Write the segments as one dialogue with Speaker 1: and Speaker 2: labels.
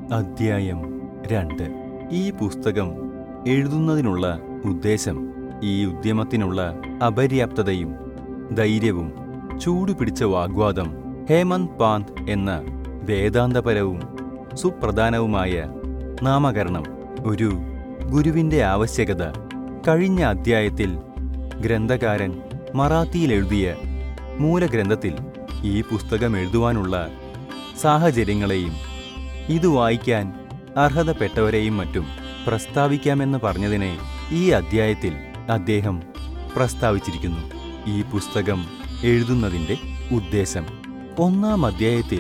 Speaker 1: അദ്ധ്യായം രണ്ട് ഈ പുസ്തകം എഴുതുന്നതിനുള്ള ഉദ്ദേശം ഈ ഉദ്യമത്തിനുള്ള അപര്യാപ്തതയും ധൈര്യവും ചൂടുപിടിച്ച വാഗ്വാദം ഹേമന്ത് പാന്ത് എന്ന വേദാന്തപരവും സുപ്രധാനവുമായ നാമകരണം ഒരു ഗുരുവിന്റെ ആവശ്യകത കഴിഞ്ഞ അധ്യായത്തിൽ ഗ്രന്ഥകാരൻ മറാത്തിയിൽ എഴുതിയ മൂലഗ്രന്ഥത്തിൽ ഈ പുസ്തകം എഴുതുവാനുള്ള സാഹചര്യങ്ങളെയും ഇത് വായിക്കാൻ അർഹതപ്പെട്ടവരെയും മറ്റും പ്രസ്താവിക്കാമെന്ന് പറഞ്ഞതിനെ ഈ അദ്ധ്യായത്തിൽ അദ്ദേഹം പ്രസ്താവിച്ചിരിക്കുന്നു ഈ പുസ്തകം എഴുതുന്നതിൻ്റെ ഉദ്ദേശം ഒന്നാം അധ്യായത്തിൽ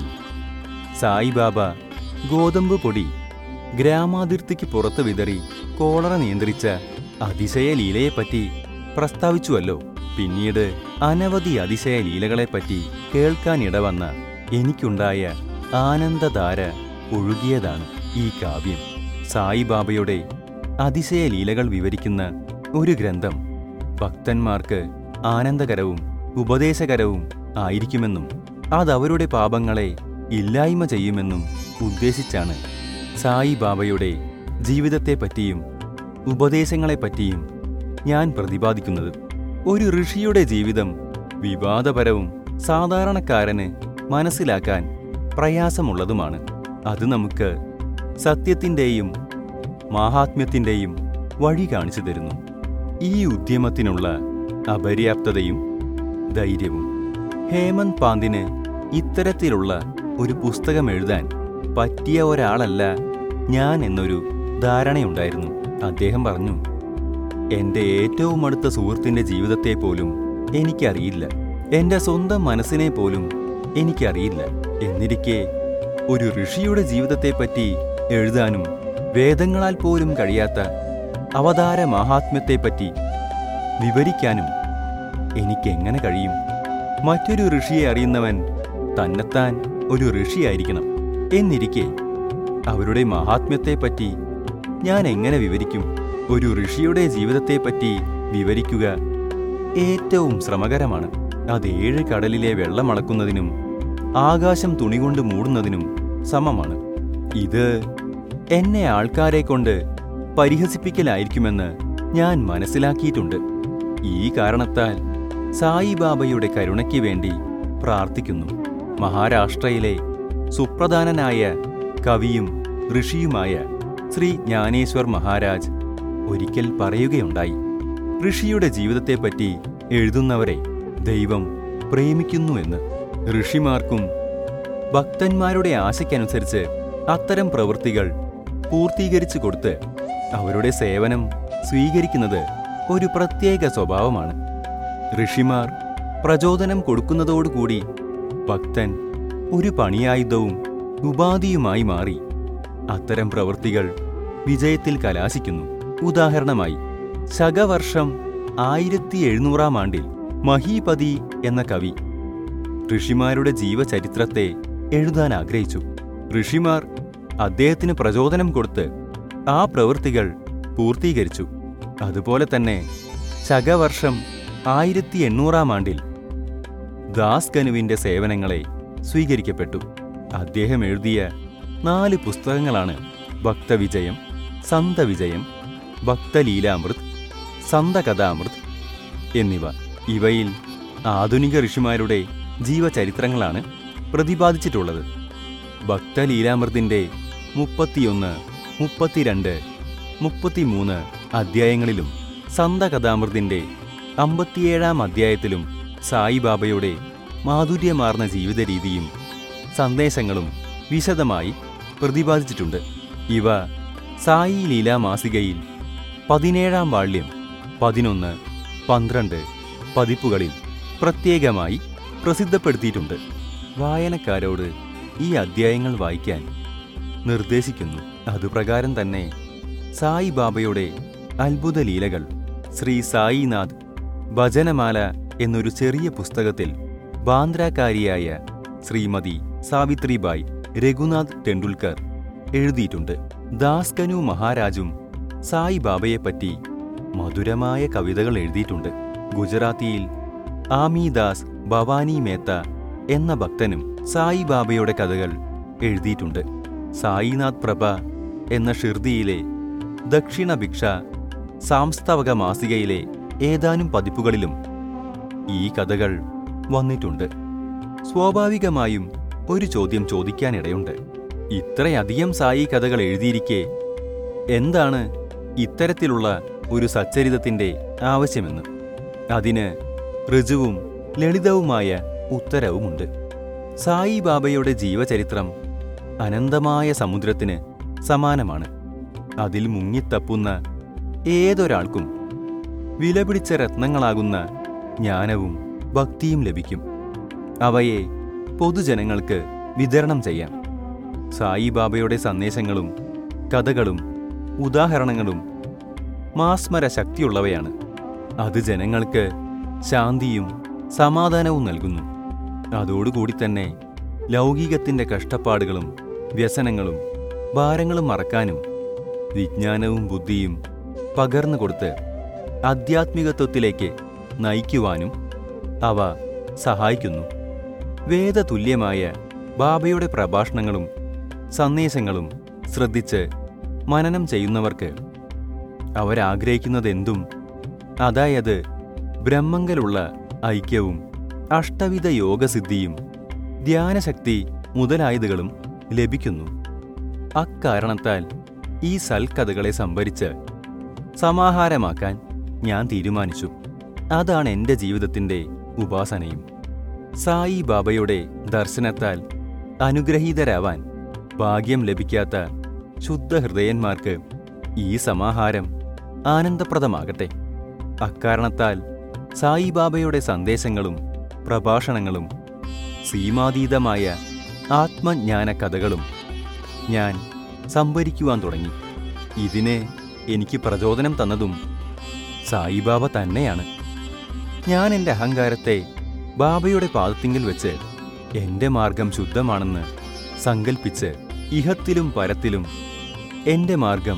Speaker 1: സായിബാബ ഗോതമ്പ് പൊടി ഗ്രാമാതിർത്തിക്ക് പുറത്ത് വിതറി കോളറ നിയന്ത്രിച്ച അതിശയ ലീലയെപ്പറ്റി പ്രസ്താവിച്ചുവല്ലോ പിന്നീട് അനവധി അതിശയ ലീലകളെപ്പറ്റി കേൾക്കാനിടവന്ന എനിക്കുണ്ടായ ആനന്ദധാര ഒഴുകിയതാണ് ഈ കാവ്യം സായിബാബയുടെ അതിശയ ലീലകൾ വിവരിക്കുന്ന ഒരു ഗ്രന്ഥം ഭക്തന്മാർക്ക് ആനന്ദകരവും ഉപദേശകരവും ആയിരിക്കുമെന്നും അതവരുടെ പാപങ്ങളെ ഇല്ലായ്മ ചെയ്യുമെന്നും ഉദ്ദേശിച്ചാണ് സായിബാബയുടെ ജീവിതത്തെപ്പറ്റിയും ഉപദേശങ്ങളെപ്പറ്റിയും ഞാൻ പ്രതിപാദിക്കുന്നത് ഒരു ഋഷിയുടെ ജീവിതം വിവാദപരവും സാധാരണക്കാരന് മനസ്സിലാക്കാൻ പ്രയാസമുള്ളതുമാണ് അത് നമുക്ക് സത്യത്തിൻ്റെയും മാഹാത്മ്യത്തിൻ്റെയും വഴി കാണിച്ചു തരുന്നു ഈ ഉദ്യമത്തിനുള്ള അപര്യാപ്തതയും ധൈര്യവും ഹേമന്ത് പാന്തിന് ഇത്തരത്തിലുള്ള ഒരു പുസ്തകം എഴുതാൻ പറ്റിയ ഒരാളല്ല ഞാൻ എന്നൊരു ധാരണയുണ്ടായിരുന്നു അദ്ദേഹം പറഞ്ഞു എന്റെ ഏറ്റവും അടുത്ത സുഹൃത്തിന്റെ ജീവിതത്തെ പോലും എനിക്കറിയില്ല എന്റെ സ്വന്തം മനസ്സിനെ പോലും എനിക്കറിയില്ല എന്നിരിക്കെ ഒരു ഋഷിയുടെ ജീവിതത്തെപ്പറ്റി എഴുതാനും വേദങ്ങളാൽ പോലും കഴിയാത്ത അവതാര മഹാത്മ്യത്തെപ്പറ്റി വിവരിക്കാനും എനിക്കെങ്ങനെ കഴിയും മറ്റൊരു ഋഷിയെ അറിയുന്നവൻ തന്നെത്താൻ ഒരു ഋഷിയായിരിക്കണം എന്നിരിക്കെ അവരുടെ മഹാത്മ്യത്തെപ്പറ്റി ഞാൻ എങ്ങനെ വിവരിക്കും ഒരു ഋഷിയുടെ ജീവിതത്തെപ്പറ്റി വിവരിക്കുക ഏറ്റവും ശ്രമകരമാണ് അത് ഏഴ് കടലിലെ വെള്ളം അളക്കുന്നതിനും ആകാശം തുണികൊണ്ട് മൂടുന്നതിനും സമമാണ് ഇത് എന്നെ ആൾക്കാരെ കൊണ്ട് പരിഹസിപ്പിക്കലായിരിക്കുമെന്ന് ഞാൻ മനസ്സിലാക്കിയിട്ടുണ്ട് ഈ കാരണത്താൽ സായിബാബയുടെ കരുണയ്ക്ക് വേണ്ടി പ്രാർത്ഥിക്കുന്നു മഹാരാഷ്ട്രയിലെ സുപ്രധാനനായ കവിയും ഋഷിയുമായ ശ്രീ ജ്ഞാനേശ്വർ മഹാരാജ് ഒരിക്കൽ പറയുകയുണ്ടായി ഋഷിയുടെ ജീവിതത്തെപ്പറ്റി എഴുതുന്നവരെ ദൈവം പ്രേമിക്കുന്നു എന്ന് ഋഷിമാർക്കും ഭക്തന്മാരുടെ ആശയ്ക്കനുസരിച്ച് അത്തരം പ്രവൃത്തികൾ പൂർത്തീകരിച്ചു കൊടുത്ത് അവരുടെ സേവനം സ്വീകരിക്കുന്നത് ഒരു പ്രത്യേക സ്വഭാവമാണ് ഋഷിമാർ പ്രചോദനം കൊടുക്കുന്നതോടുകൂടി ഭക്തൻ ഒരു പണിയായുധവും ഉപാധിയുമായി മാറി അത്തരം പ്രവൃത്തികൾ വിജയത്തിൽ കലാശിക്കുന്നു ഉദാഹരണമായി ശകവർഷം ആയിരത്തി എഴുന്നൂറാം ആണ്ടിൽ മഹീപതി എന്ന കവി ഋഷിമാരുടെ ജീവചരിത്രത്തെ എഴുതാൻ ആഗ്രഹിച്ചു ഋഷിമാർ അദ്ദേഹത്തിന് പ്രചോദനം കൊടുത്ത് ആ പ്രവൃത്തികൾ പൂർത്തീകരിച്ചു അതുപോലെ തന്നെ ശകവർഷം ആയിരത്തി എണ്ണൂറാം ആണ്ടിൽ ദാസ് കനുവിന്റെ സേവനങ്ങളെ സ്വീകരിക്കപ്പെട്ടു അദ്ദേഹം എഴുതിയ നാല് പുസ്തകങ്ങളാണ് ഭക്തവിജയം സന്തവിജയം ഭക്തലീലാമൃത് സന്തകഥാമൃത് എന്നിവ ഇവയിൽ ആധുനിക ഋഷിമാരുടെ ജീവചരിത്രങ്ങളാണ് പ്രതിപാദിച്ചിട്ടുള്ളത് ഭക്തലീലാമൃതിന്റെ മുപ്പത്തിയൊന്ന് മുപ്പത്തിരണ്ട് മുപ്പത്തിമൂന്ന് അധ്യായങ്ങളിലും സന്തകഥാമൃതിന്റെ അമ്പത്തിയേഴാം അധ്യായത്തിലും സായിബാബയുടെ മാധുര്യമാർന്ന ജീവിത രീതിയും സന്ദേശങ്ങളും വിശദമായി പ്രതിപാദിച്ചിട്ടുണ്ട് ഇവ സായി ലീലാ മാസികയിൽ പതിനേഴാം വാള്യം പതിനൊന്ന് പന്ത്രണ്ട് പതിപ്പുകളിൽ പ്രത്യേകമായി പ്രസിദ്ധപ്പെടുത്തിയിട്ടുണ്ട് വായനക്കാരോട് ഈ അധ്യായങ്ങൾ വായിക്കാൻ നിർദ്ദേശിക്കുന്നു അതുപ്രകാരം തന്നെ സായി ബാബയുടെ അത്ഭുത ലീലകൾ ശ്രീ സായിനാഥ് ഭജനമാല എന്നൊരു ചെറിയ പുസ്തകത്തിൽ ബാന്ദ്രാക്കാരിയായ ശ്രീമതി സാവിത്രിബായ് രഘുനാഥ് ടെണ്ടുൽക്കർ എഴുതിയിട്ടുണ്ട് ദാസ്കനു മഹാരാജും സായി ബാബയെപ്പറ്റി മധുരമായ കവിതകൾ എഴുതിയിട്ടുണ്ട് ഗുജറാത്തിയിൽ ആമിദാസ് ഭവാനി മേത്ത എന്ന ഭക്തനും സായി ബാബയുടെ കഥകൾ എഴുതിയിട്ടുണ്ട് സായിനാഥ് പ്രഭ എന്ന ഷിർദിയിലെ ദക്ഷിണ ഭിക്ഷ സാംസ്തവക മാസികയിലെ ഏതാനും പതിപ്പുകളിലും ഈ കഥകൾ വന്നിട്ടുണ്ട് സ്വാഭാവികമായും ഒരു ചോദ്യം ചോദിക്കാനിടയുണ്ട് ഇത്രയധികം സായി കഥകൾ എഴുതിയിരിക്കെ എന്താണ് ഇത്തരത്തിലുള്ള ഒരു സച്ചരിതത്തിന്റെ ആവശ്യമെന്ന് അതിന് ഋജുവും ലളിതവുമായ ഉത്തരവുമുണ്ട് സായി ബാബയുടെ ജീവചരിത്രം അനന്തമായ സമുദ്രത്തിന് സമാനമാണ് അതിൽ മുങ്ങിത്തപ്പുന്ന ഏതൊരാൾക്കും വിലപിടിച്ച രത്നങ്ങളാകുന്ന ജ്ഞാനവും ഭക്തിയും ലഭിക്കും അവയെ പൊതുജനങ്ങൾക്ക് വിതരണം ചെയ്യാം സായിബാബയുടെ സന്ദേശങ്ങളും കഥകളും ഉദാഹരണങ്ങളും മാസ്മര ശക്തിയുള്ളവയാണ് അത് ജനങ്ങൾക്ക് ശാന്തിയും സമാധാനവും നൽകുന്നു അതോടുകൂടി തന്നെ ലൗകികത്തിന്റെ കഷ്ടപ്പാടുകളും വ്യസനങ്ങളും ഭാരങ്ങളും മറക്കാനും വിജ്ഞാനവും ബുദ്ധിയും പകർന്നു കൊടുത്ത് ആധ്യാത്മികത്വത്തിലേക്ക് നയിക്കുവാനും അവ സഹായിക്കുന്നു വേദതുല്യമായ ബാബയുടെ പ്രഭാഷണങ്ങളും സന്ദേശങ്ങളും ശ്രദ്ധിച്ച് മനനം ചെയ്യുന്നവർക്ക് അവരാഗ്രഹിക്കുന്നതെന്തും അതായത് ബ്രഹ്മങ്കലുള്ള ഐക്യവും അഷ്ടവിധ യോഗസിദ്ധിയും ധ്യാനശക്തി മുതലായതുകളും ലഭിക്കുന്നു അക്കാരണത്താൽ ഈ സൽക്കഥകളെ സംഭരിച്ച് സമാഹാരമാക്കാൻ ഞാൻ തീരുമാനിച്ചു അതാണ് എൻ്റെ ജീവിതത്തിൻ്റെ ഉപാസനയും സായി ബാബയുടെ ദർശനത്താൽ അനുഗ്രഹീതരാവാൻ ഭാഗ്യം ലഭിക്കാത്ത ശുദ്ധഹൃദയന്മാർക്ക് ഈ സമാഹാരം ആനന്ദപ്രദമാകട്ടെ അക്കാരണത്താൽ സായിബാബയുടെ സന്ദേശങ്ങളും പ്രഭാഷണങ്ങളും സീമാതീതമായ ആത്മജ്ഞാന കഥകളും ഞാൻ സംഭരിക്കുവാൻ തുടങ്ങി ഇതിന് എനിക്ക് പ്രചോദനം തന്നതും സായിബാബ തന്നെയാണ് ഞാൻ എൻ്റെ അഹങ്കാരത്തെ ബാബയുടെ പാദത്തിങ്കിൽ വെച്ച് എൻ്റെ മാർഗം ശുദ്ധമാണെന്ന് സങ്കൽപ്പിച്ച് ഇഹത്തിലും പരത്തിലും എൻ്റെ മാർഗം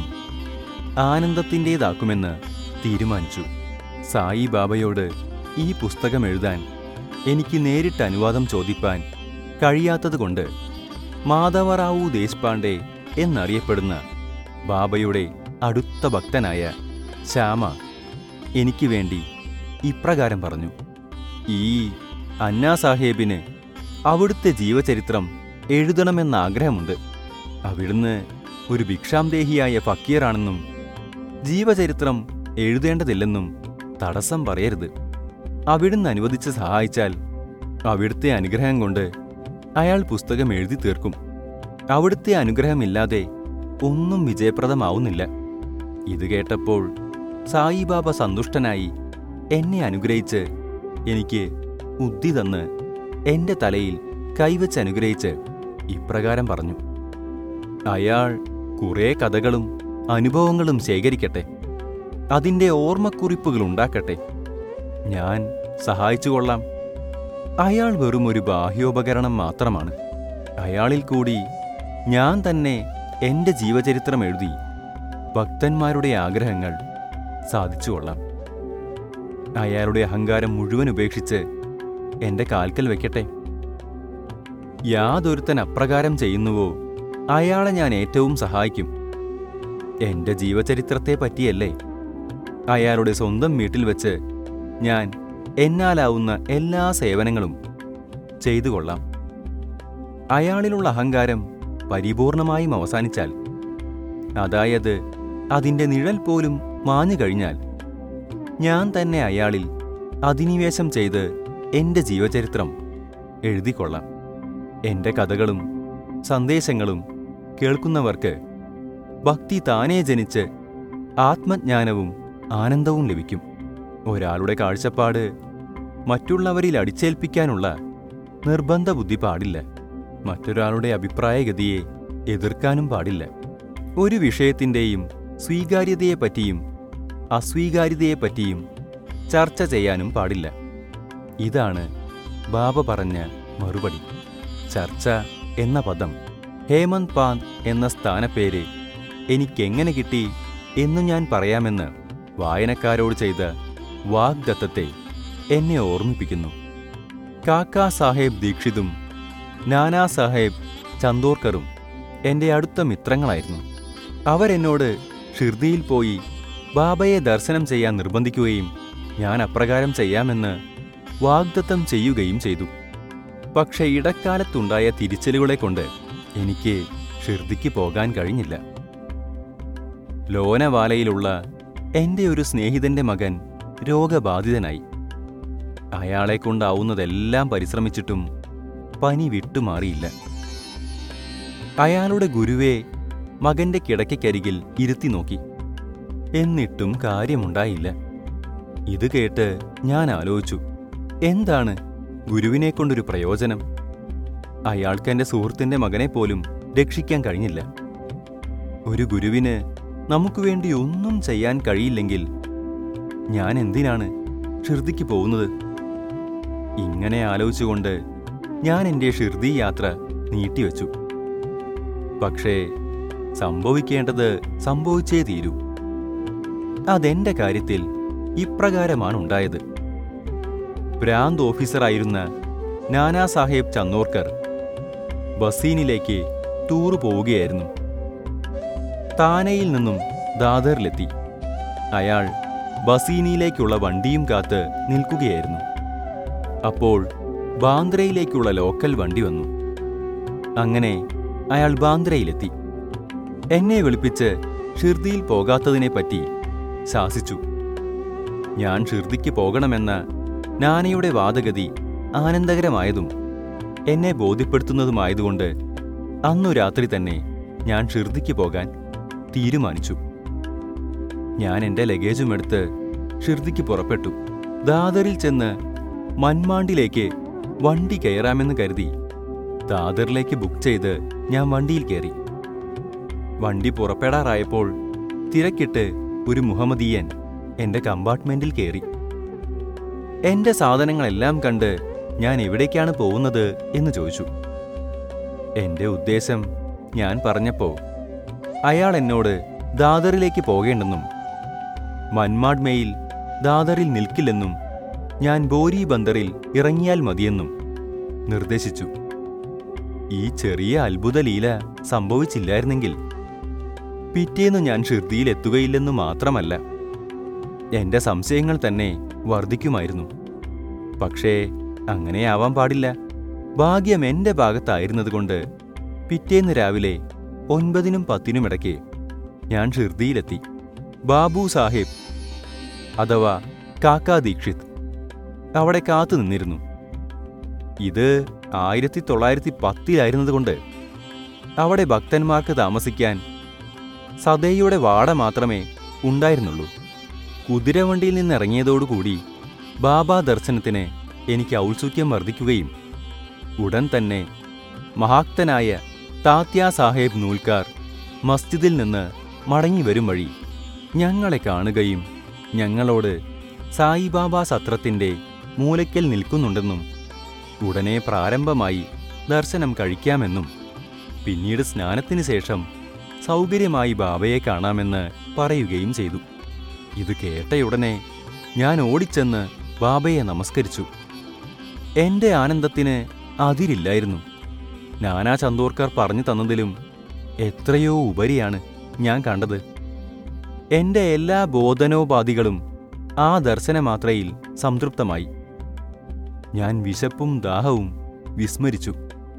Speaker 1: ആനന്ദത്തിൻ്റേതാക്കുമെന്ന് തീരുമാനിച്ചു സായി ബാബയോട് ഈ പുസ്തകം എഴുതാൻ എനിക്ക് നേരിട്ട് അനുവാദം ചോദിപ്പാൻ കഴിയാത്തതുകൊണ്ട് മാധവറാവു ദേശ്പാണ്ഡെ എന്നറിയപ്പെടുന്ന ബാബയുടെ അടുത്ത ഭക്തനായ ശ്യാമ എനിക്ക് വേണ്ടി ഇപ്രകാരം പറഞ്ഞു ഈ അന്നാ സാഹേബിന് അവിടുത്തെ ജീവചരിത്രം എഴുതണമെന്ന ആഗ്രഹമുണ്ട് അവിടുന്ന് ഒരു ഭിക്ഷാംദേഹിയായ ഫക്കീറാണെന്നും ജീവചരിത്രം എഴുതേണ്ടതില്ലെന്നും തടസ്സം പറയരുത് അവിടുന്ന് അനുവദിച്ച് സഹായിച്ചാൽ അവിടുത്തെ അനുഗ്രഹം കൊണ്ട് അയാൾ പുസ്തകം എഴുതി തീർക്കും അവിടുത്തെ അനുഗ്രഹമില്ലാതെ ഒന്നും വിജയപ്രദമാവുന്നില്ല ഇത് കേട്ടപ്പോൾ സായിബാബ സന്തുഷ്ടനായി എന്നെ അനുഗ്രഹിച്ച് എനിക്ക് ബുദ്ധി തന്ന് എന്റെ തലയിൽ കൈവച്ച് അനുഗ്രഹിച്ച് ഇപ്രകാരം പറഞ്ഞു അയാൾ കുറേ കഥകളും അനുഭവങ്ങളും ശേഖരിക്കട്ടെ അതിൻ്റെ ഓർമ്മക്കുറിപ്പുകൾ ഉണ്ടാക്കട്ടെ ഞാൻ സഹായിച്ചു കൊള്ളാം അയാൾ വെറും ഒരു ബാഹ്യോപകരണം മാത്രമാണ് അയാളിൽ കൂടി ഞാൻ തന്നെ എൻ്റെ ജീവചരിത്രം എഴുതി ഭക്തന്മാരുടെ ആഗ്രഹങ്ങൾ സാധിച്ചു കൊള്ളാം അയാളുടെ അഹങ്കാരം മുഴുവൻ ഉപേക്ഷിച്ച് എൻ്റെ കാൽക്കൽ വെക്കട്ടെ യാതൊരുത്തൻ അപ്രകാരം ചെയ്യുന്നുവോ അയാളെ ഞാൻ ഏറ്റവും സഹായിക്കും എൻ്റെ ജീവചരിത്രത്തെ പറ്റിയല്ലേ അയാളുടെ സ്വന്തം വീട്ടിൽ വെച്ച് ഞാൻ എന്നാലാവുന്ന എല്ലാ സേവനങ്ങളും ചെയ്തു കൊള്ളാം അയാളിലുള്ള അഹങ്കാരം പരിപൂർണമായും അവസാനിച്ചാൽ അതായത് അതിൻ്റെ നിഴൽ പോലും മാഞ്ഞു കഴിഞ്ഞാൽ ഞാൻ തന്നെ അയാളിൽ അധിനിവേശം ചെയ്ത് എൻ്റെ ജീവചരിത്രം എഴുതിക്കൊള്ളാം എൻ്റെ കഥകളും സന്ദേശങ്ങളും കേൾക്കുന്നവർക്ക് ഭക്തി താനേ ജനിച്ച് ആത്മജ്ഞാനവും ആനന്ദവും ലഭിക്കും ഒരാളുടെ കാഴ്ചപ്പാട് മറ്റുള്ളവരിൽ അടിച്ചേൽപ്പിക്കാനുള്ള നിർബന്ധ ബുദ്ധി പാടില്ല മറ്റൊരാളുടെ അഭിപ്രായഗതിയെ എതിർക്കാനും പാടില്ല ഒരു വിഷയത്തിൻ്റെയും സ്വീകാര്യതയെപ്പറ്റിയും അസ്വീകാര്യതയെപ്പറ്റിയും ചർച്ച ചെയ്യാനും പാടില്ല ഇതാണ് ബാബ പറഞ്ഞ മറുപടി ചർച്ച എന്ന പദം ഹേമന്ത് പാന്ത് എന്ന സ്ഥാനപ്പേര് എനിക്കെങ്ങനെ കിട്ടി എന്നു ഞാൻ പറയാമെന്ന് വായനക്കാരോട് ചെയ്ത വാഗ്ദത്തത്തെ എന്നെ ഓർമ്മിപ്പിക്കുന്നു കാക്കാ സാഹേബ് ദീക്ഷിതും നാനാ സാഹേബ് ചന്ദോർക്കറും എൻ്റെ അടുത്ത മിത്രങ്ങളായിരുന്നു അവരെന്നോട് ഷിർദിയിൽ പോയി ബാബയെ ദർശനം ചെയ്യാൻ നിർബന്ധിക്കുകയും ഞാൻ അപ്രകാരം ചെയ്യാമെന്ന് വാഗ്ദത്തം ചെയ്യുകയും ചെയ്തു പക്ഷെ ഇടക്കാലത്തുണ്ടായ തിരിച്ചലുകളെ കൊണ്ട് എനിക്ക് ഷിർദിക്ക് പോകാൻ കഴിഞ്ഞില്ല ലോനവാലയിലുള്ള എൻ്റെ ഒരു സ്നേഹിതന്റെ മകൻ രോഗബാധിതനായി അയാളെ കൊണ്ടാവുന്നതെല്ലാം പരിശ്രമിച്ചിട്ടും പനി വിട്ടുമാറിയില്ല അയാളുടെ ഗുരുവെ മകന്റെ കിടക്കയ്ക്കരികിൽ ഇരുത്തി നോക്കി എന്നിട്ടും കാര്യമുണ്ടായില്ല ഇത് കേട്ട് ഞാൻ ആലോചിച്ചു എന്താണ് ഗുരുവിനെ കൊണ്ടൊരു പ്രയോജനം അയാൾക്ക് എൻ്റെ സുഹൃത്തിന്റെ മകനെ പോലും രക്ഷിക്കാൻ കഴിഞ്ഞില്ല ഒരു ഗുരുവിന് നമുക്ക് വേണ്ടി ഒന്നും ചെയ്യാൻ കഴിയില്ലെങ്കിൽ ഞാൻ എന്തിനാണ് ഷിർദിക്ക് പോകുന്നത് ഇങ്ങനെ ആലോചിച്ചുകൊണ്ട് ഞാൻ എൻ്റെ ഷിർദി യാത്ര നീട്ടിവെച്ചു പക്ഷേ സംഭവിക്കേണ്ടത് സംഭവിച്ചേ തീരൂ അതെന്റെ കാര്യത്തിൽ ഇപ്രകാരമാണ് ഉണ്ടായത് ഭ്രാന്ത് ഓഫീസറായിരുന്ന നാനാ സാഹേബ് ചന്നോർക്കർ ബസീനിലേക്ക് ടൂർ പോവുകയായിരുന്നു താനയിൽ നിന്നും ദാദറിലെത്തി അയാൾ ബസീനിയിലേക്കുള്ള വണ്ടിയും കാത്ത് നിൽക്കുകയായിരുന്നു അപ്പോൾ ബാന്ദ്രയിലേക്കുള്ള ലോക്കൽ വണ്ടി വന്നു അങ്ങനെ അയാൾ ബാന്ദ്രയിലെത്തി എന്നെ വിളിപ്പിച്ച് ഷിർദിയിൽ പോകാത്തതിനെപ്പറ്റി ശാസിച്ചു ഞാൻ ഷിർദിക്ക് പോകണമെന്ന നാനയുടെ വാദഗതി ആനന്ദകരമായതും എന്നെ ബോധ്യപ്പെടുത്തുന്നതുമായതുകൊണ്ട് അന്നു രാത്രി തന്നെ ഞാൻ ഷിർദിക്ക് പോകാൻ തീരുമാനിച്ചു ഞാൻ എൻ്റെ ലഗേജും എടുത്ത് ഷിർദിക്ക് പുറപ്പെട്ടു ദാദറിൽ ചെന്ന് മൻമാണ്ടിലേക്ക് വണ്ടി കയറാമെന്ന് കരുതി ദാദറിലേക്ക് ബുക്ക് ചെയ്ത് ഞാൻ വണ്ടിയിൽ കയറി വണ്ടി പുറപ്പെടാറായപ്പോൾ തിരക്കിട്ട് ഒരു മുഹമ്മദീയൻ എന്റെ കമ്പാർട്ട്മെന്റിൽ കയറി എന്റെ സാധനങ്ങളെല്ലാം കണ്ട് ഞാൻ എവിടേക്കാണ് പോകുന്നത് എന്ന് ചോദിച്ചു എന്റെ ഉദ്ദേശം ഞാൻ പറഞ്ഞപ്പോ അയാൾ എന്നോട് ദാദറിലേക്ക് പോകേണ്ടെന്നും മൻമാഡ് മെയിൽ ദാദറിൽ നിൽക്കില്ലെന്നും ഞാൻ ബോരി ബന്ദറിൽ ഇറങ്ങിയാൽ മതിയെന്നും നിർദ്ദേശിച്ചു ഈ ചെറിയ അത്ഭുത ലീല സംഭവിച്ചില്ലായിരുന്നെങ്കിൽ പിറ്റേന്ന് ഞാൻ ഷിർദിയിൽ എത്തുകയില്ലെന്നു മാത്രമല്ല എന്റെ സംശയങ്ങൾ തന്നെ വർദ്ധിക്കുമായിരുന്നു പക്ഷേ അങ്ങനെയാവാൻ പാടില്ല ഭാഗ്യം എന്റെ ഭാഗത്തായിരുന്നതുകൊണ്ട് പിറ്റേന്ന് രാവിലെ ഒൻപതിനും പത്തിനും ഇടയ്ക്ക് ഞാൻ ഷിർദിയിലെത്തി ബാബു സാഹിബ് അഥവാ കാക്കാ ദീക്ഷിത് അവിടെ കാത്തു നിന്നിരുന്നു ഇത് ആയിരത്തി തൊള്ളായിരത്തി പത്തിലായിരുന്നതുകൊണ്ട് അവിടെ ഭക്തന്മാർക്ക് താമസിക്കാൻ സദയുടെ വാട മാത്രമേ ഉണ്ടായിരുന്നുള്ളൂ കുതിരവണ്ടിയിൽ നിന്നിറങ്ങിയതോടുകൂടി ബാബാ ദർശനത്തിന് എനിക്ക് ഔത്സുക്യം വർദ്ധിക്കുകയും ഉടൻ തന്നെ മഹാക്തനായ താത്യാ സാഹേബ് നൂൽക്കാർ മസ്ജിദിൽ നിന്ന് മടങ്ങി വരും വഴി ഞങ്ങളെ കാണുകയും ഞങ്ങളോട് സായിബാബ സത്രത്തിന്റെ മൂലയ്ക്കൽ നിൽക്കുന്നുണ്ടെന്നും ഉടനെ പ്രാരംഭമായി ദർശനം കഴിക്കാമെന്നും പിന്നീട് സ്നാനത്തിന് ശേഷം സൗകര്യമായി ബാബയെ കാണാമെന്ന് പറയുകയും ചെയ്തു ഇത് കേട്ടയുടനെ ഞാൻ ഓടിച്ചെന്ന് ബാബയെ നമസ്കരിച്ചു എന്റെ ആനന്ദത്തിന് അതിരില്ലായിരുന്നു നാനാ ചന്തോർക്കർ പറഞ്ഞു തന്നതിലും എത്രയോ ഉപരിയാണ് ഞാൻ കണ്ടത് എന്റെ എല്ലാ ബോധനോപാധികളും ആ ദർശനമാത്രയിൽ സംതൃപ്തമായി ഞാൻ വിശപ്പും ദാഹവും വിസ്മരിച്ചു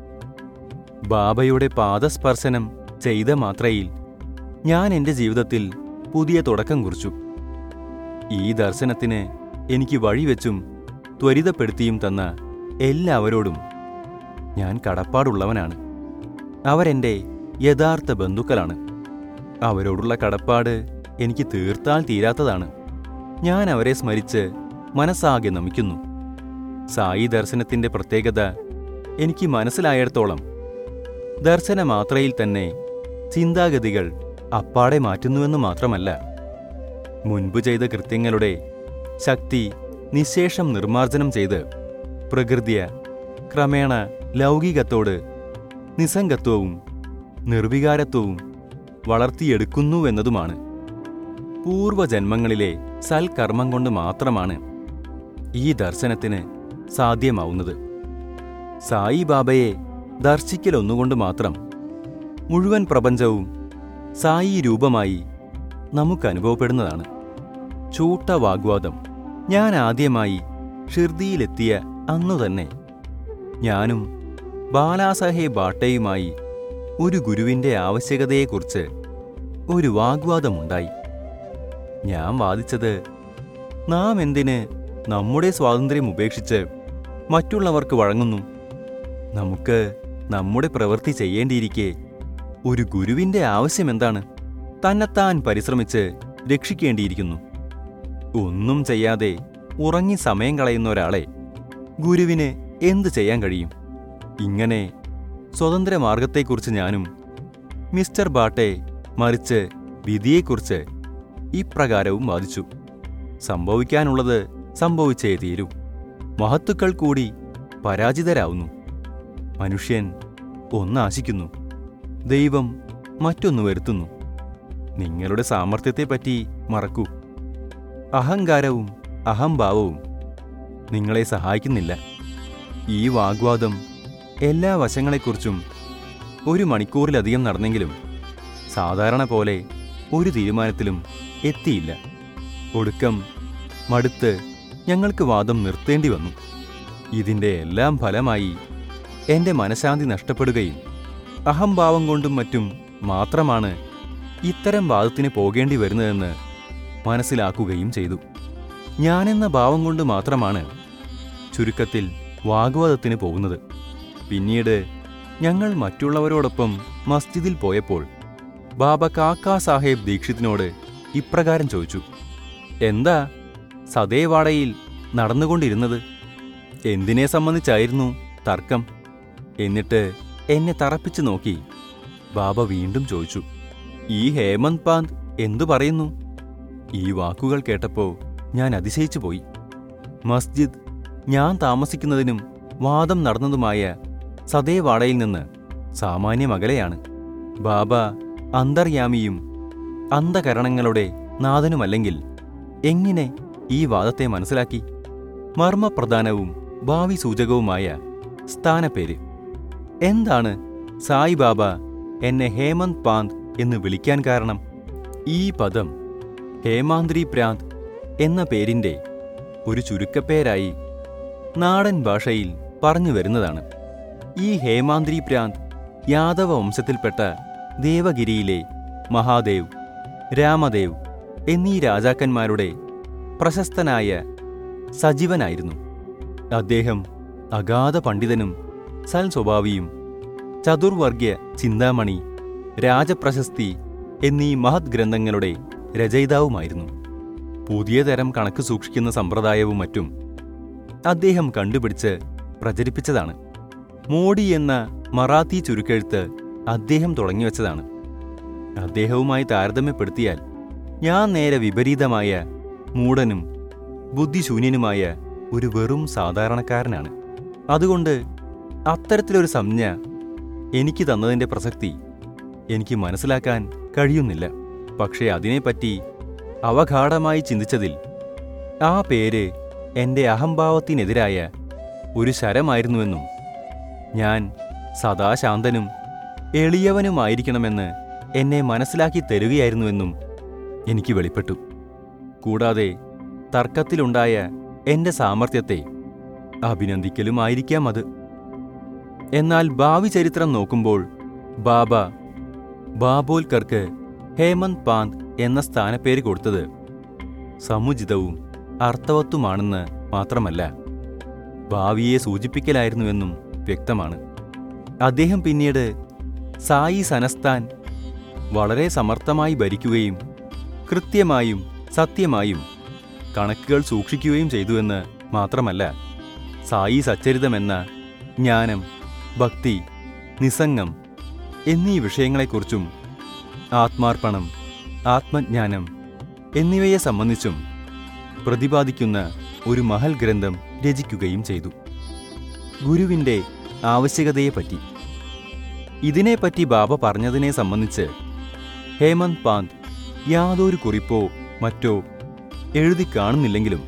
Speaker 1: ബാബയുടെ പാദസ്പർശനം ചെയ്ത മാത്രയിൽ ഞാൻ എൻ്റെ ജീവിതത്തിൽ പുതിയ തുടക്കം കുറിച്ചു ഈ ദർശനത്തിന് എനിക്ക് വഴിവെച്ചും ത്വരിതപ്പെടുത്തിയും തന്ന എല്ലാവരോടും ഞാൻ കടപ്പാടുള്ളവനാണ് അവരെൻ്റെ യഥാർത്ഥ ബന്ധുക്കളാണ് അവരോടുള്ള കടപ്പാട് എനിക്ക് തീർത്താൽ തീരാത്തതാണ് ഞാൻ അവരെ സ്മരിച്ച് മനസ്സാകെ നമിക്കുന്നു സായി ദർശനത്തിന്റെ പ്രത്യേകത എനിക്ക് മനസ്സിലായിടത്തോളം ദർശനമാത്രയിൽ തന്നെ ചിന്താഗതികൾ അപ്പാടെ മാറ്റുന്നുവെന്ന് മാത്രമല്ല മുൻപ് ചെയ്ത കൃത്യങ്ങളുടെ ശക്തി നിശേഷം നിർമ്മാർജ്ജനം ചെയ്ത് പ്രകൃതിയ ക്രമേണ ലൗകികത്തോട് നിസ്സംഗത്വവും നിർവികാരത്വവും വളർത്തിയെടുക്കുന്നുവെന്നതുമാണ് പൂർവജന്മങ്ങളിലെ സൽക്കർമ്മം കൊണ്ട് മാത്രമാണ് ഈ ദർശനത്തിന് സാധ്യമാവുന്നത് സായിബാബയെ ദർശിക്കൽ ഒന്നുകൊണ്ട് മാത്രം മുഴുവൻ പ്രപഞ്ചവും സായി രൂപമായി നമുക്ക് അനുഭവപ്പെടുന്നതാണ് ചൂട്ട വാഗ്വാദം ഞാൻ ആദ്യമായി ഷിർദിയിലെത്തിയ അന്നു തന്നെ ഞാനും ബാലാസാഹേബ് ബാട്ടയുമായി ഒരു ഗുരുവിൻ്റെ ആവശ്യകതയെക്കുറിച്ച് ഒരു വാഗ്വാദമുണ്ടായി ഞാൻ വാദിച്ചത് നാം എന്തിന് നമ്മുടെ സ്വാതന്ത്ര്യം ഉപേക്ഷിച്ച് മറ്റുള്ളവർക്ക് വഴങ്ങുന്നു നമുക്ക് നമ്മുടെ പ്രവൃത്തി ചെയ്യേണ്ടിയിരിക്കെ ഒരു ഗുരുവിൻ്റെ ആവശ്യമെന്താണ് തന്നെത്താൻ പരിശ്രമിച്ച് രക്ഷിക്കേണ്ടിയിരിക്കുന്നു ഒന്നും ചെയ്യാതെ ഉറങ്ങി സമയം കളയുന്ന ഒരാളെ ഗുരുവിന് എന്ത് ചെയ്യാൻ കഴിയും ഇങ്ങനെ സ്വതന്ത്ര മാർഗത്തെക്കുറിച്ച് ഞാനും മിസ്റ്റർ ബാട്ടെ മറിച്ച് വിധിയെക്കുറിച്ച് ഇപ്രകാരവും വാദിച്ചു സംഭവിക്കാനുള്ളത് സംഭവിച്ചേ തീരൂ മഹത്തുക്കൾ കൂടി പരാജിതരാവുന്നു മനുഷ്യൻ ഒന്നാശിക്കുന്നു ദൈവം മറ്റൊന്നു വരുത്തുന്നു നിങ്ങളുടെ സാമർത്ഥ്യത്തെപ്പറ്റി മറക്കൂ അഹങ്കാരവും അഹംഭാവവും നിങ്ങളെ സഹായിക്കുന്നില്ല ഈ വാഗ്വാദം എല്ലാ വശങ്ങളെക്കുറിച്ചും ഒരു മണിക്കൂറിലധികം നടന്നെങ്കിലും സാധാരണ പോലെ ഒരു തീരുമാനത്തിലും എത്തിയില്ല ഒടുക്കം മടുത്ത് ഞങ്ങൾക്ക് വാദം നിർത്തേണ്ടി വന്നു ഇതിൻ്റെ എല്ലാം ഫലമായി എൻ്റെ മനഃശാന്തി നഷ്ടപ്പെടുകയും അഹംഭാവം കൊണ്ടും മറ്റും മാത്രമാണ് ഇത്തരം വാദത്തിന് പോകേണ്ടി വരുന്നതെന്ന് മനസ്സിലാക്കുകയും ചെയ്തു ഞാനെന്ന ഭാവം കൊണ്ട് മാത്രമാണ് ചുരുക്കത്തിൽ വാഗ്വാദത്തിന് പോകുന്നത് പിന്നീട് ഞങ്ങൾ മറ്റുള്ളവരോടൊപ്പം മസ്ജിദിൽ പോയപ്പോൾ ബാബ കാക്കാ സാഹേബ് ദീക്ഷിത്തിനോട് ഇപ്രകാരം ചോദിച്ചു എന്താ സതേവാടയിൽ നടന്നുകൊണ്ടിരുന്നത് എന്തിനെ സംബന്ധിച്ചായിരുന്നു തർക്കം എന്നിട്ട് എന്നെ തറപ്പിച്ചു നോക്കി ബാബ വീണ്ടും ചോദിച്ചു ഈ ഹേമന്ത് പാന്ത് എന്തു പറയുന്നു ഈ വാക്കുകൾ കേട്ടപ്പോ ഞാൻ അതിശയിച്ചു പോയി മസ്ജിദ് ഞാൻ താമസിക്കുന്നതിനും വാദം നടന്നതുമായ സതേവാടയിൽ നിന്ന് സാമാന്യം അകലെയാണ് ബാബ അന്തർയാമിയും അന്ധകരണങ്ങളുടെ നാഥനുമല്ലെങ്കിൽ എങ്ങനെ ഈ വാദത്തെ മനസ്സിലാക്കി മർമ്മപ്രധാനവും ഭാവി സൂചകവുമായ സ്ഥാനപ്പേര് എന്താണ് സായിബാബ എന്നെ ഹേമന്ത് പാന്ത് എന്ന് വിളിക്കാൻ കാരണം ഈ പദം ഹേമാന്ത്രി പ്രാന്ത് എന്ന പേരിൻ്റെ ഒരു ചുരുക്കപ്പേരായി നാടൻ ഭാഷയിൽ പറഞ്ഞു വരുന്നതാണ് ഈ ഹേമാന്ത്രി പ്രാന്ത് യാദവ വംശത്തിൽപ്പെട്ട ദേവഗിരിയിലെ മഹാദേവ് രാമദേവ് എന്നീ രാജാക്കന്മാരുടെ പ്രശസ്തനായ സജീവനായിരുന്നു അദ്ദേഹം അഗാധ പണ്ഡിതനും സൽസ്വഭാവിയും ചതുർവർഗ്യ ചിന്താമണി രാജപ്രശസ്തി എന്നീ മഹത് ഗ്രന്ഥങ്ങളുടെ രചയിതാവുമായിരുന്നു പുതിയ തരം കണക്ക് സൂക്ഷിക്കുന്ന സമ്പ്രദായവും മറ്റും അദ്ദേഹം കണ്ടുപിടിച്ച് പ്രചരിപ്പിച്ചതാണ് മോഡി എന്ന മറാത്തി ചുരുക്കെഴുത്ത് അദ്ദേഹം തുടങ്ങിവെച്ചതാണ് അദ്ദേഹവുമായി താരതമ്യപ്പെടുത്തിയാൽ ഞാൻ നേരെ വിപരീതമായ മൂടനും ബുദ്ധിശൂന്യനുമായ ഒരു വെറും സാധാരണക്കാരനാണ് അതുകൊണ്ട് അത്തരത്തിലൊരു സംജ്ഞ എനിക്ക് തന്നതിൻ്റെ പ്രസക്തി എനിക്ക് മനസ്സിലാക്കാൻ കഴിയുന്നില്ല പക്ഷേ അതിനെപ്പറ്റി അവഗാഠമായി ചിന്തിച്ചതിൽ ആ പേര് എൻ്റെ അഹംഭാവത്തിനെതിരായ ഒരു ശരമായിരുന്നുവെന്നും ഞാൻ സദാ ശാന്തനും എളിയവനുമായിരിക്കണമെന്ന് എന്നെ മനസ്സിലാക്കി തരുകയായിരുന്നുവെന്നും എനിക്ക് വെളിപ്പെട്ടു കൂടാതെ തർക്കത്തിലുണ്ടായ എൻ്റെ സാമർത്ഥ്യത്തെ അഭിനന്ദിക്കലുമായിരിക്കാം അത് എന്നാൽ ഭാവി ചരിത്രം നോക്കുമ്പോൾ ബാബ ബാബോൽക്കർക്ക് ഹേമന്ത് പാന്ത് എന്ന സ്ഥാനപ്പേര് കൊടുത്തത് സമുചിതവും അർത്ഥവത്തുമാണെന്ന് മാത്രമല്ല ഭാവിയെ സൂചിപ്പിക്കലായിരുന്നുവെന്നും വ്യക്തമാണ് അദ്ദേഹം പിന്നീട് സായി സനസ്ഥാൻ വളരെ സമർത്ഥമായി ഭരിക്കുകയും കൃത്യമായും സത്യമായും കണക്കുകൾ സൂക്ഷിക്കുകയും ചെയ്തുവെന്ന് മാത്രമല്ല സായി സച്ചരിതമെന്ന ജ്ഞാനം ഭക്തി നിസംഗം എന്നീ വിഷയങ്ങളെക്കുറിച്ചും ആത്മാർപ്പണം ആത്മജ്ഞാനം എന്നിവയെ സംബന്ധിച്ചും പ്രതിപാദിക്കുന്ന ഒരു മഹൽ ഗ്രന്ഥം രചിക്കുകയും ചെയ്തു ഗുരുവിൻ്റെ ആവശ്യകതയെപ്പറ്റി ഇതിനെപ്പറ്റി ബാബ പറഞ്ഞതിനെ സംബന്ധിച്ച് ഹേമന്ത് പാന്ത് യാതൊരു കുറിപ്പോ മറ്റോ എഴുതി കാണുന്നില്ലെങ്കിലും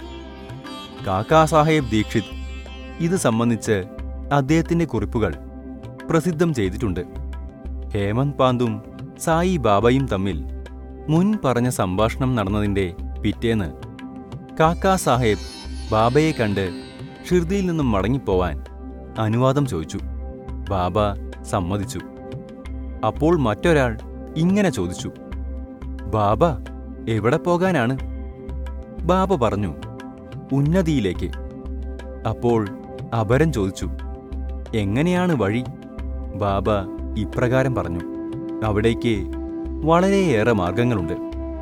Speaker 1: കാക്കാ സാഹേബ് ദീക്ഷിത് ഇത് സംബന്ധിച്ച് അദ്ദേഹത്തിൻ്റെ കുറിപ്പുകൾ പ്രസിദ്ധം ചെയ്തിട്ടുണ്ട് ഹേമന്ത് പാന്തും സായി ബാബയും തമ്മിൽ മുൻ പറഞ്ഞ സംഭാഷണം നടന്നതിൻ്റെ പിറ്റേന്ന് കാക്കാ സാഹേബ് ബാബയെ കണ്ട് ഷിർദിയിൽ നിന്നും മടങ്ങിപ്പോവാൻ അനുവാദം ചോദിച്ചു ബാബ സമ്മതിച്ചു അപ്പോൾ മറ്റൊരാൾ ഇങ്ങനെ ചോദിച്ചു ബാബ എവിടെ പോകാനാണ് ബാബ പറഞ്ഞു ഉന്നതിയിലേക്ക് അപ്പോൾ അപരൻ ചോദിച്ചു എങ്ങനെയാണ് വഴി ബാബ ഇപ്രകാരം പറഞ്ഞു അവിടേക്ക് വളരെയേറെ മാർഗങ്ങളുണ്ട്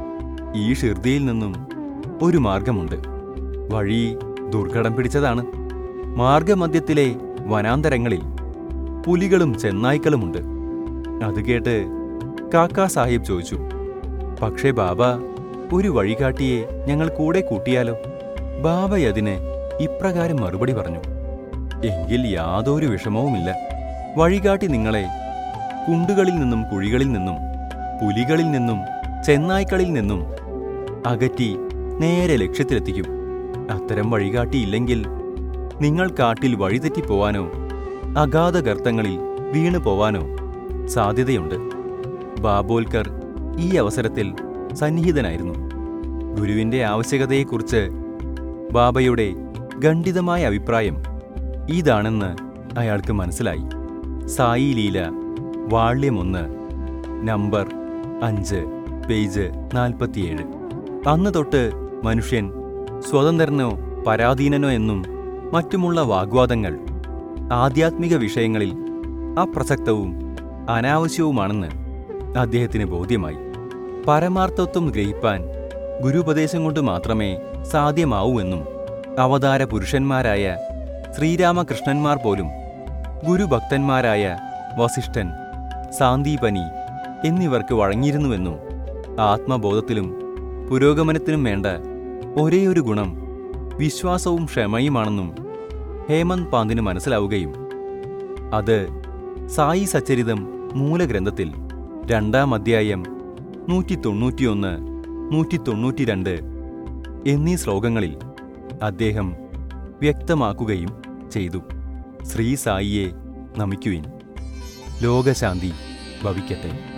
Speaker 1: ഈ ഷിർദിയിൽ നിന്നും ഒരു മാർഗമുണ്ട് വഴി ദുർഘടം പിടിച്ചതാണ് മാർഗമധ്യത്തിലെ വനാന്തരങ്ങളിൽ പുലികളും ചെന്നായ്ക്കളുമുണ്ട് അത് കേട്ട് കാക്കാ സാഹിബ് ചോദിച്ചു പക്ഷേ ബാബ ഒരു വഴികാട്ടിയെ ഞങ്ങൾ കൂടെ കൂട്ടിയാലോ ബാബയതിന് ഇപ്രകാരം മറുപടി പറഞ്ഞു എങ്കിൽ യാതൊരു വിഷമവുമില്ല വഴികാട്ടി നിങ്ങളെ കുണ്ടുകളിൽ നിന്നും കുഴികളിൽ നിന്നും പുലികളിൽ നിന്നും ചെന്നായ്ക്കളിൽ നിന്നും അകറ്റി നേരെ ലക്ഷ്യത്തിലെത്തിക്കും അത്തരം വഴികാട്ടിയില്ലെങ്കിൽ നിങ്ങൾ കാട്ടിൽ വഴിതെറ്റിപ്പോവാനോ അഗാധ ഗർത്തങ്ങളിൽ വീണു പോവാനോ സാധ്യതയുണ്ട് ബാബോൽക്കർ ഈ അവസരത്തിൽ സന്നിഹിതനായിരുന്നു ഗുരുവിന്റെ ആവശ്യകതയെക്കുറിച്ച് ബാബയുടെ ഖണ്ഡിതമായ അഭിപ്രായം ഇതാണെന്ന് അയാൾക്ക് മനസ്സിലായി സായി ലീല വാള്യമൊന്ന് നമ്പർ അഞ്ച് പേജ് നാൽപ്പത്തിയേഴ് അന്ന് തൊട്ട് മനുഷ്യൻ സ്വതന്ത്രനോ പരാധീനനോ എന്നും മറ്റുമുള്ള വാഗ്വാദങ്ങൾ ആധ്യാത്മിക വിഷയങ്ങളിൽ അപ്രസക്തവും അനാവശ്യവുമാണെന്ന് അദ്ദേഹത്തിന് ബോധ്യമായി പരമാർത്ഥത്വം ഗ്രഹിപ്പാൻ ഗുരുപദേശം കൊണ്ട് മാത്രമേ സാധ്യമാവൂ എന്നും അവതാര പുരുഷന്മാരായ ശ്രീരാമകൃഷ്ണന്മാർ പോലും ഗുരുഭക്തന്മാരായ വസിഷ്ഠൻ സാന്ദീപനി എന്നിവർക്ക് വഴങ്ങിയിരുന്നുവെന്നും ആത്മബോധത്തിലും പുരോഗമനത്തിനും വേണ്ട ഒരേയൊരു ഗുണം വിശ്വാസവും ക്ഷമയുമാണെന്നും ഹേമന്ത് പാന്തിന് മനസ്സിലാവുകയും അത് സായി സച്ചരിതം മൂലഗ്രന്ഥത്തിൽ രണ്ടാം അധ്യായം നൂറ്റി തൊണ്ണൂറ്റിയൊന്ന് നൂറ്റി തൊണ്ണൂറ്റിരണ്ട് എന്നീ ശ്ലോകങ്ങളിൽ അദ്ദേഹം വ്യക്തമാക്കുകയും ചെയ്തു ശ്രീ സായിയെ നമിക്കുവിൻ ലോകശാന്തി ഭവിക്കട്ടെ